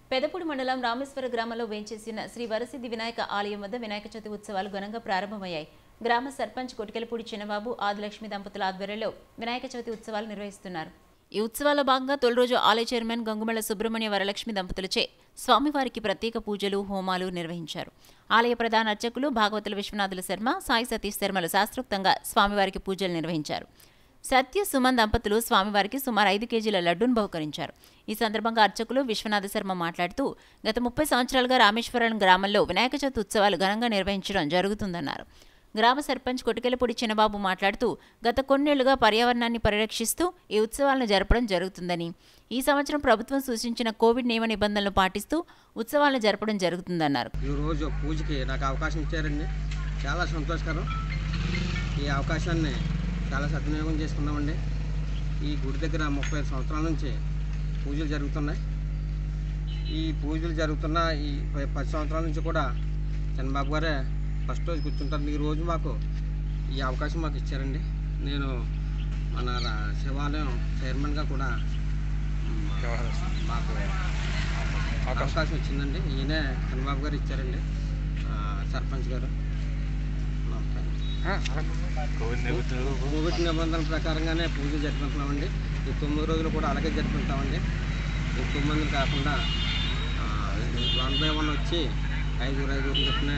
పెదపూడి మండలం రామేశ్వర గ్రామంలో వేంచేసిన శ్రీ వరసిద్ధి వినాయక ఆలయం వద్ద వినాయక చవితి ఉత్సవాలు ఘనంగా ప్రారంభమయ్యాయి గ్రామ సర్పంచ్ కొటికెలపూడి చిన్నబాబు ఆదిలక్ష్మి దంపతుల ఆధ్వర్యంలో వినాయక చవితి ఉత్సవాలు నిర్వహిస్తున్నారు ఈ ఉత్సవాల్లో భాగంగా తొలి రోజు ఆలయ చైర్మన్ గంగుమల సుబ్రహ్మణ్య వరలక్ష్మి దంపతులచే స్వామివారికి ప్రత్యేక పూజలు హోమాలు నిర్వహించారు ఆలయ ప్రధాన అర్చకులు భాగవతుల విశ్వనాథుల శర్మ సాయి సతీష్ శర్మలు శాస్త్రోక్తంగా స్వామివారికి పూజలు నిర్వహించారు సత్య సుమన్ దంపతులు స్వామివారికి సుమారు ఐదు కేజీల లడ్డూను బహుకరించారు ఈ సందర్భంగా అర్చకులు విశ్వనాథ శర్మ మాట్లాడుతూ గత ముప్పై సంవత్సరాలుగా రామేశ్వరం గ్రామంలో వినాయక చవితి ఉత్సవాలు ఘనంగా నిర్వహించడం జరుగుతుందన్నారు గ్రామ సర్పంచ్ కొటికెలపూడి చిన్నబాబు మాట్లాడుతూ గత కొన్నేళ్లుగా పర్యావరణాన్ని పరిరక్షిస్తూ ఈ ఉత్సవాలను జరపడం జరుగుతుందని ఈ సంవత్సరం ప్రభుత్వం సూచించిన కోవిడ్ నియమ నిబంధనలు పాటిస్తూ ఉత్సవాలను జరపడం జరుగుతుందన్నారు ఈ రోజు పూజకి నాకు అవకాశం ఇచ్చారండి చాలా సంతోషకరం ఈ అవకాశాన్ని చాలా సద్వినియోగం చేసుకున్నామండి ఈ గుడి దగ్గర ముప్పై ఐదు సంవత్సరాల నుంచి పూజలు జరుగుతున్నాయి ఈ పూజలు జరుగుతున్న ఈ ప- పది సంవత్సరాల నుంచి కూడా చంద్రబాబు గారే ఫస్ట్ రోజు కూర్చుంటారు ఈ రోజు మాకు ఈ అవకాశం మాకు ఇచ్చారండి నేను మన రా- శివాలయం చైర్మన్గా కూడా మ్, మాకు అవకాశం వచ్చిందండి ఈయనే చంద్రబాబు గారు ఇచ్చారండి ఆ, సర్పంచ్ గారు నమస్కారం కోవిడ్ నిబంధనల ప్రకారంగానే పూజలు జరుపుకుంటున్నామండి ఈ తొమ్మిది రోజులు కూడా అలాగే జరుపుకుంటామండి ఈ తొమ్మిది మందిని కాకుండా వన్ బై వన్ వచ్చి ఐదుగురు ఐదుగురు చెప్పిన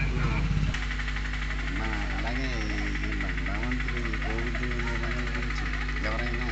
మా అలాగే ఈ భగవంతుడు ఈ కోవిడ్ నిబంధనల గురించి ఎవరైనా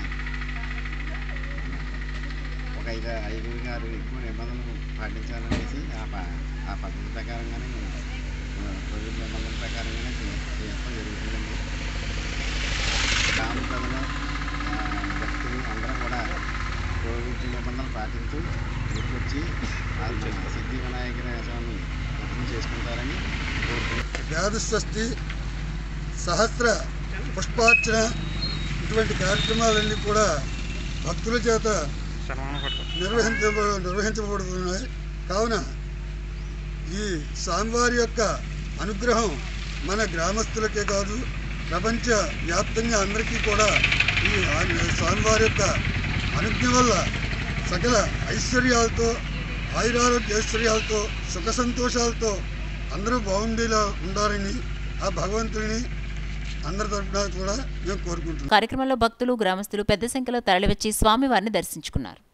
ఒక ఐదు ఐదుగురు గారు ఎక్కువ నిబంధనలు పాటించాలనేసి ఆ ప ఆ పద్ధతి ప్రకారంగానే మేము ఆ, కోవిడ్ నిబంధనల ప్రకారంగానే చే- చేయడం జరుగుతుందండి గ్రామ ప్రజలు ఆ, భక్తులు అందరూ కూడా కోవిడ్ నిబంధనలు పాటిస్తూ గుర్తొచ్చి ఆ సిద్ధి వినాయకుని స్వామి దర్శనం చేసుకుంటారని కోరుకుంటున్నాను వ్యాధస్వస్తి సహస్ర పుష్పార్చన ఇటువంటి కార్యక్రమాలన్నీ కూడా భక్తుల చేత నిర్వహించ నిర్వహించబడుతున్నాయి కావున ఈ స్వామివారి యొక్క అనుగ్రహం మన గ్రామస్తులకే కాదు ప్రపంచ వ్యాప్తంగా అందరికీ కూడా ఈ ఆ- స్వామివారి యొక్క అనుజ్ఞ వల్ల సకల ఐశ్వర్యాలతో ఆయురారోగ్య ఐశ్వర్యాలతో సుఖ సంతోషాలతో అందరూ బాగుండేలా ఉండాలని ఆ భగవంతుడిని అందరి తరఫున కూడా మేము కోరుకుంటున్నాం కార్యక్రమంలో భక్తులు గ్రామస్తులు పెద్ద సంఖ్యలో తరలివచ్చి స్వామివారిని దర్శించుకున్నారు